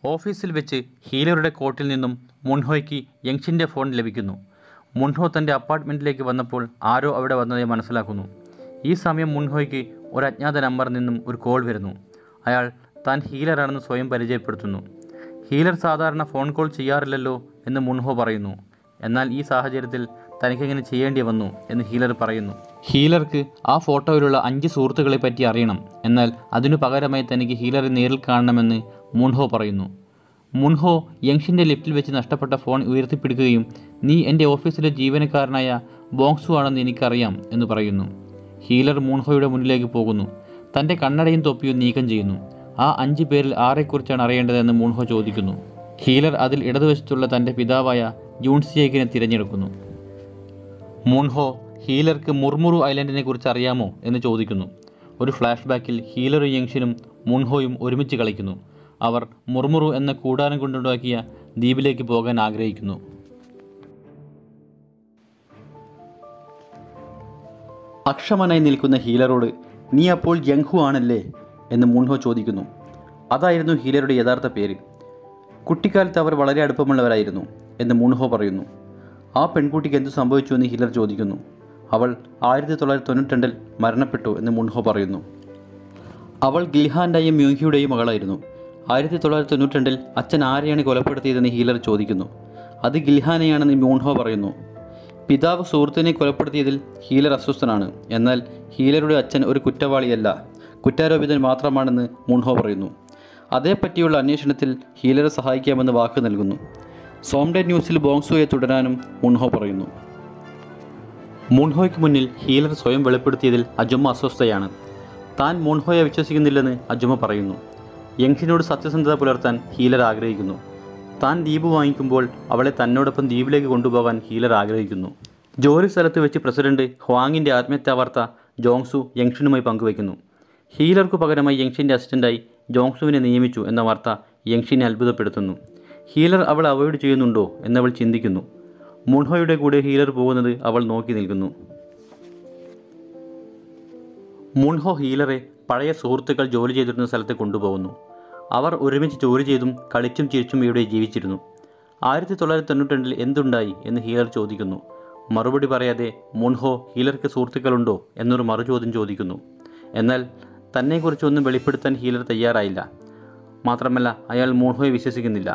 ഓഫീസിൽ വെച്ച് ഹീലറുടെ കോട്ടിൽ നിന്നും മുൻഹോയ്ക്ക് യങ്ഷിൻ്റെ ഫോൺ ലഭിക്കുന്നു മുൻഹോ തൻ്റെ അപ്പാർട്ട്മെൻറ്റിലേക്ക് വന്നപ്പോൾ ആരോ അവിടെ വന്നതായി മനസ്സിലാക്കുന്നു ഈ സമയം മുൻഹോയ്ക്ക് ഒരു അജ്ഞാത നമ്പറിൽ നിന്നും ഒരു കോൾ വരുന്നു അയാൾ താൻ ഹീലറാണെന്ന് സ്വയം പരിചയപ്പെടുത്തുന്നു ഹീലർ സാധാരണ ഫോൺ കോൾ ചെയ്യാറില്ലല്ലോ എന്ന് മുൻഹോ പറയുന്നു എന്നാൽ ഈ സാഹചര്യത്തിൽ തനിക്കെങ്ങനെ ചെയ്യേണ്ടി വന്നു എന്ന് ഹീലർ പറയുന്നു ഹീലർക്ക് ആ ഫോട്ടോയിലുള്ള അഞ്ച് സുഹൃത്തുക്കളെ പറ്റി അറിയണം എന്നാൽ അതിനു പകരമായി തനിക്ക് ഹീലറെ നേരിൽ കാണണമെന്ന് മുൻഹോ പറയുന്നു മുൻഹോ യങ്ഷിൻ്റെ ലിഫ്റ്റിൽ വെച്ച് നഷ്ടപ്പെട്ട ഫോൺ ഉയർത്തിപ്പിടിക്കുകയും നീ എൻ്റെ ഓഫീസിലെ ജീവനക്കാരനായ ബോങ്സു ആണെന്ന് എനിക്കറിയാം എന്ന് പറയുന്നു ഹീലർ മുൻഹോയുടെ മുന്നിലേക്ക് പോകുന്നു തൻ്റെ കണ്ണടയും തൊപ്പിയും നീക്കം ചെയ്യുന്നു ആ അഞ്ച് പേരിൽ ആരെക്കുറിച്ചാണ് അറിയേണ്ടതെന്ന് മുൻഹോ ചോദിക്കുന്നു ഹീലർ അതിൽ ഇടതുവശത്തുള്ള തൻ്റെ പിതാവായ ജൂൺസിയേക്കിനെ തിരഞ്ഞെടുക്കുന്നു മുൻഹോ ഹീലർക്ക് മുർമുറു ഐലൻഡിനെ കുറിച്ച് അറിയാമോ എന്ന് ചോദിക്കുന്നു ഒരു ഫ്ലാഷ് ബാക്കിൽ ഹീലറും യങ്ഷനും മുൻഹോയും ഒരുമിച്ച് കളിക്കുന്നു അവർ മുർമുറു എന്ന കൂടാരം കൊണ്ടുണ്ടാക്കിയ ദ്വീപിലേക്ക് പോകാൻ ആഗ്രഹിക്കുന്നു അക്ഷമനായി നിൽക്കുന്ന ഹീലറോട് നീ അപ്പോൾ ജങ്ഹു ആണല്ലേ എന്ന് മുൻഹോ ചോദിക്കുന്നു അതായിരുന്നു ഹീലറുടെ യഥാർത്ഥ പേര് കുട്ടിക്കാലത്ത് അവർ വളരെ അടുപ്പമുള്ളവരായിരുന്നു എന്ന് മുൻഹോ പറയുന്നു ആ പെൺകുട്ടിക്ക് എന്തു സംഭവിച്ചു എന്ന് ഹീലർ ചോദിക്കുന്നു അവൾ ആയിരത്തി തൊള്ളായിരത്തി തൊണ്ണൂറ്റിരണ്ടിൽ മരണപ്പെട്ടു എന്ന് മുൻഹോ പറയുന്നു അവൾ ഗിൽഹാൻ്റെയും മ്യൂഹിയുടെയും മകളായിരുന്നു ആയിരത്തി തൊള്ളായിരത്തി തൊണ്ണൂറ്റിരണ്ടിൽ അച്ഛൻ ആരെയാണ് കൊലപ്പെടുത്തിയതെന്ന് ഹീലർ ചോദിക്കുന്നു അത് ഗിൽഹാനെയാണെന്ന് മ്യൂൺഹോ പറയുന്നു പിതാവ് സുഹൃത്തിനെ കൊലപ്പെടുത്തിയതിൽ ഹീലർ അസ്വസ്ഥനാണ് എന്നാൽ ഹീലറുടെ അച്ഛൻ ഒരു കുറ്റവാളിയല്ല കുറ്റാരോപിതൻ മാത്രമാണെന്ന് മുൺഹോ പറയുന്നു അതേപ്പറ്റിയുള്ള അന്വേഷണത്തിൽ ഹീലറെ സഹായിക്കാമെന്ന് വാക്ക് നൽകുന്നു സോംഡെ ന്യൂസിൽ ബോങ്സുയെ തുടരാനും മുൺഹോ പറയുന്നു മുൺഹോയ്ക്ക് മുന്നിൽ ഹീലർ സ്വയം വെളിപ്പെടുത്തിയതിൽ അജുമ അസ്വസ്ഥയാണ് താൻ മുൺഹോയെ വിശ്വസിക്കുന്നില്ലെന്ന് അജുമ പറയുന്നു യങ്ഷിനോട് സത്യസന്ധത പുലർത്താൻ ഹീലർ ആഗ്രഹിക്കുന്നു താൻ ദ്വീപ് വാങ്ങിക്കുമ്പോൾ അവളെ തന്നോടൊപ്പം ദ്വീപിലേക്ക് കൊണ്ടുപോകാൻ ഹീലർ ആഗ്രഹിക്കുന്നു ജോലി സ്ഥലത്ത് വെച്ച് പ്രസിഡന്റ് ഹ്വാങ്ങിൻ്റെ ആത്മഹത്യാ വാർത്ത ജോങ്സു യങ്ഷിനുമായി പങ്കുവയ്ക്കുന്നു ഹീലർക്കു പകരമായി യങ്ഷിൻ്റെ അസിസ്റ്റൻ്റായി ജോങ്സുവിനെ നിയമിച്ചു എന്ന വാർത്ത യങ്ഷിനെ അത്ഭുതപ്പെടുത്തുന്നു ഹീലർ അവൾ അവോയ്ഡ് ചെയ്യുന്നുണ്ടോ എന്നവൾ ചിന്തിക്കുന്നു മുൺഹോയുടെ കൂടെ ഹീലർ പോകുന്നത് അവൾ നോക്കി നിൽക്കുന്നു മുൺഹോ ഹീലറെ പഴയ സുഹൃത്തുക്കൾ ജോലി ചെയ്തിരുന്ന സ്ഥലത്ത് കൊണ്ടുപോകുന്നു അവർ ഒരുമിച്ച് ജോലി ചെയ്തും കളിച്ചും ചിരിച്ചും ഇവിടെ ജീവിച്ചിരുന്നു ആയിരത്തി തൊള്ളായിരത്തി തൊണ്ണൂറ്റിരണ്ടിൽ എന്തുണ്ടായി എന്ന് ഹീലർ ചോദിക്കുന്നു മറുപടി പറയാതെ മുൺഹോ ഹീലർക്ക് സുഹൃത്തുക്കളുണ്ടോ എന്നൊരു മറുചോദ്യം ചോദിക്കുന്നു എന്നാൽ തന്നെക്കുറിച്ചൊന്നും വെളിപ്പെടുത്താൻ ഹീലർ തയ്യാറായില്ല മാത്രമല്ല അയാൾ മൂൺഹോയെ വിശ്വസിക്കുന്നില്ല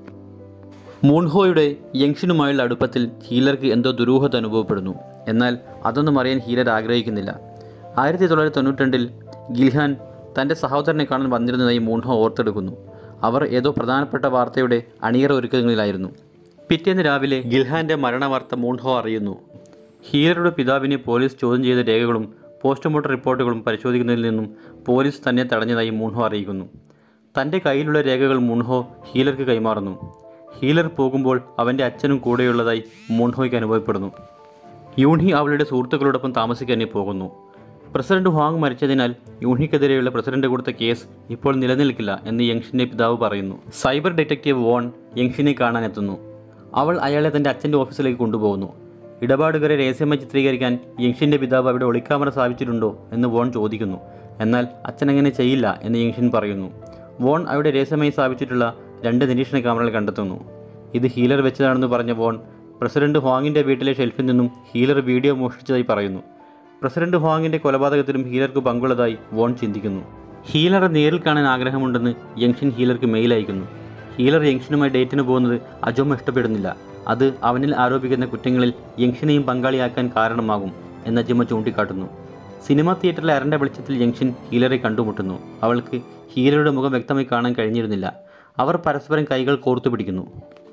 മൂൺഹോയുടെ യങ്ഷിനുമായുള്ള അടുപ്പത്തിൽ ഹീലർക്ക് എന്തോ ദുരൂഹത അനുഭവപ്പെടുന്നു എന്നാൽ അതൊന്നും അറിയാൻ ഹീലർ ആഗ്രഹിക്കുന്നില്ല ആയിരത്തി തൊള്ളായിരത്തി തൊണ്ണൂറ്റിരണ്ടിൽ ഗിൽഹാൻ തൻ്റെ സഹോദരനെ കാണാൻ വന്നിരുന്നതായി മൂൺഹോ ഓർത്തെടുക്കുന്നു അവർ ഏതോ പ്രധാനപ്പെട്ട വാർത്തയുടെ അണിയറ ഒരുക്കങ്ങളിലായിരുന്നു പിറ്റേന്ന് രാവിലെ ഗിൽഹാൻ്റെ മരണവാർത്ത മൂൺഹോ അറിയുന്നു ഹീലറുടെ പിതാവിനെ പോലീസ് ചോദ്യം ചെയ്ത രേഖകളും പോസ്റ്റ്മോർട്ടം റിപ്പോർട്ടുകളും പരിശോധിക്കുന്നതിൽ നിന്നും പോലീസ് തന്നെ തടഞ്ഞതായി മൂൺഹോ അറിയിക്കുന്നു തൻ്റെ കയ്യിലുള്ള രേഖകൾ മുൺഹോ ഹീലർക്ക് കൈമാറുന്നു ഹീലർ പോകുമ്പോൾ അവൻ്റെ അച്ഛനും കൂടെയുള്ളതായി മുൺഹോയ്ക്ക് അനുഭവപ്പെടുന്നു യൂൺഹി അവളുടെ സുഹൃത്തുക്കളോടൊപ്പം താമസിക്കാനേ പോകുന്നു പ്രസിഡന്റ് ഹ്വാങ് മരിച്ചതിനാൽ യൂൺഹിക്കെതിരെയുള്ള പ്രസിഡന്റ് കൊടുത്ത കേസ് ഇപ്പോൾ നിലനിൽക്കില്ല എന്ന് യങ്ഷിൻ്റെ പിതാവ് പറയുന്നു സൈബർ ഡിറ്റക്റ്റീവ് വോൺ യങ്ഷിനെ കാണാനെത്തുന്നു അവൾ അയാളെ തൻ്റെ അച്ഛൻ്റെ ഓഫീസിലേക്ക് കൊണ്ടുപോകുന്നു ഇടപാടുകാരെ രഹസ്യമായി ചിത്രീകരിക്കാൻ യങ്ഷിൻ്റെ പിതാവ് അവിടെ ഒളിക്യാമറ സ്ഥാപിച്ചിട്ടുണ്ടോ എന്ന് വോൺ ചോദിക്കുന്നു എന്നാൽ അച്ഛൻ അങ്ങനെ ചെയ്യില്ല എന്ന് യങ്ഷിൻ പറയുന്നു വോൺ അവിടെ രഹസ്യമായി സ്ഥാപിച്ചിട്ടുള്ള രണ്ട് നിരീക്ഷണ ക്യാമറകൾ കണ്ടെത്തുന്നു ഇത് ഹീലർ വെച്ചതാണെന്ന് പറഞ്ഞ വോൺ പ്രസിഡന്റ് ഹ്വാങ്ങിൻ്റെ വീട്ടിലെ ഷെൽഫിൽ നിന്നും ഹീലർ വീഡിയോ മോഷ്ടിച്ചതായി പറയുന്നു പ്രസിഡന്റ് ഹ്വാങ്ങിൻ്റെ കൊലപാതകത്തിലും ഹീലർക്ക് പങ്കുള്ളതായി വോൺ ചിന്തിക്കുന്നു ഹീലറെ നേരിൽ കാണാൻ ആഗ്രഹമുണ്ടെന്ന് യങ്ഷിൻ ഹീലർക്ക് മെയിൽ അയക്കുന്നു ഹീലർ യങ്ഷിനുമായി ഡേറ്റിന് പോകുന്നത് അജോമ ഇഷ്ടപ്പെടുന്നില്ല അത് അവനിൽ ആരോപിക്കുന്ന കുറ്റങ്ങളിൽ യങ്ഷിനെയും പങ്കാളിയാക്കാൻ കാരണമാകും എന്ന് അജുമ ചൂണ്ടിക്കാട്ടുന്നു സിനിമാ തിയേറ്ററിലെ അരണ്ട വെളിച്ചത്തിൽ യങ്ഷിൻ ഹീലറെ കണ്ടുമുട്ടുന്നു അവൾക്ക് ഹീലറുടെ മുഖം വ്യക്തമായി കാണാൻ കഴിഞ്ഞിരുന്നില്ല അവർ പരസ്പരം കൈകൾ കോർത്തു പിടിക്കുന്നു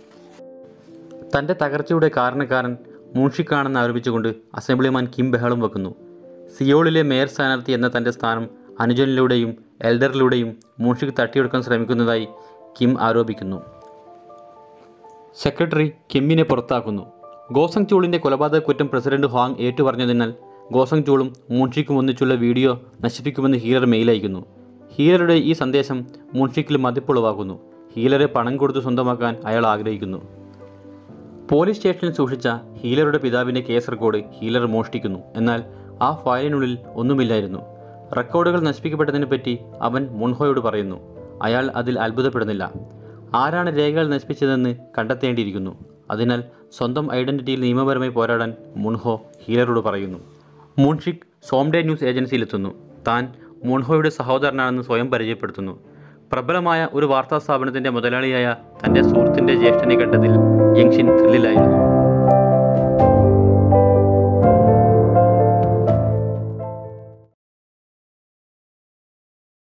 തൻ്റെ തകർച്ചയുടെ കാരണക്കാരൻ മൂഷിക്കാണെന്ന് ആരോപിച്ചുകൊണ്ട് അസംബ്ലിമാൻ കിം ബഹളം വെക്കുന്നു സിയോളിലെ മേയർ സ്ഥാനാർത്ഥി എന്ന തൻ്റെ സ്ഥാനം അനുജനിലൂടെയും എൽഡറിലൂടെയും മൂഷിക്ക് തട്ടിയെടുക്കാൻ ശ്രമിക്കുന്നതായി കിം ആരോപിക്കുന്നു സെക്രട്ടറി കിമ്മിനെ പുറത്താക്കുന്നു ഗോസങ് ചൂളിൻ്റെ കൊലപാതക കുറ്റം പ്രസിഡന്റ് ഹോങ് ഏറ്റുപറഞ്ഞതിനാൽ ഗോസങ് ചൂളും മൂൺഷിക്കും ഒന്നിച്ചുള്ള വീഡിയോ നശിപ്പിക്കുമെന്ന് ഹീലർ മെയിൽ അയക്കുന്നു ഹീലറുടെ ഈ സന്ദേശം മൂൺഷിക്കിൽ മതിപ്പുളവാക്കുന്നു ഹീലറെ പണം കൊടുത്ത് സ്വന്തമാക്കാൻ അയാൾ ആഗ്രഹിക്കുന്നു പോലീസ് സ്റ്റേഷനിൽ സൂക്ഷിച്ച ഹീലറുടെ പിതാവിൻ്റെ കേസ് റെക്കോർഡ് ഹീലർ മോഷ്ടിക്കുന്നു എന്നാൽ ആ ഫയലിനുള്ളിൽ ഒന്നുമില്ലായിരുന്നു റെക്കോർഡുകൾ നശിപ്പിക്കപ്പെട്ടതിനെപ്പറ്റി അവൻ മുൻഹോയോട് പറയുന്നു അയാൾ അതിൽ അത്ഭുതപ്പെടുന്നില്ല ആരാണ് രേഖകൾ നശിപ്പിച്ചതെന്ന് കണ്ടെത്തേണ്ടിയിരിക്കുന്നു അതിനാൽ സ്വന്തം ഐഡന്റിറ്റിയിൽ നിയമപരമായി പോരാടാൻ മുൺഹോ ഹീലറോട് പറയുന്നു മുൺഷിക് സോംഡേ ന്യൂസ് ഏജൻസിയിലെത്തുന്നു താൻ മുൺഹോയുടെ സഹോദരനാണെന്ന് സ്വയം പരിചയപ്പെടുത്തുന്നു പ്രബലമായ ഒരു വാർത്താ സ്ഥാപനത്തിൻ്റെ മുതലാളിയായ തൻ്റെ സുഹൃത്തിൻ്റെ ജ്യേഷ്ഠനെ കണ്ടതിൽ യങ്ഷിൻ ത്രില്ലിലായിരുന്നു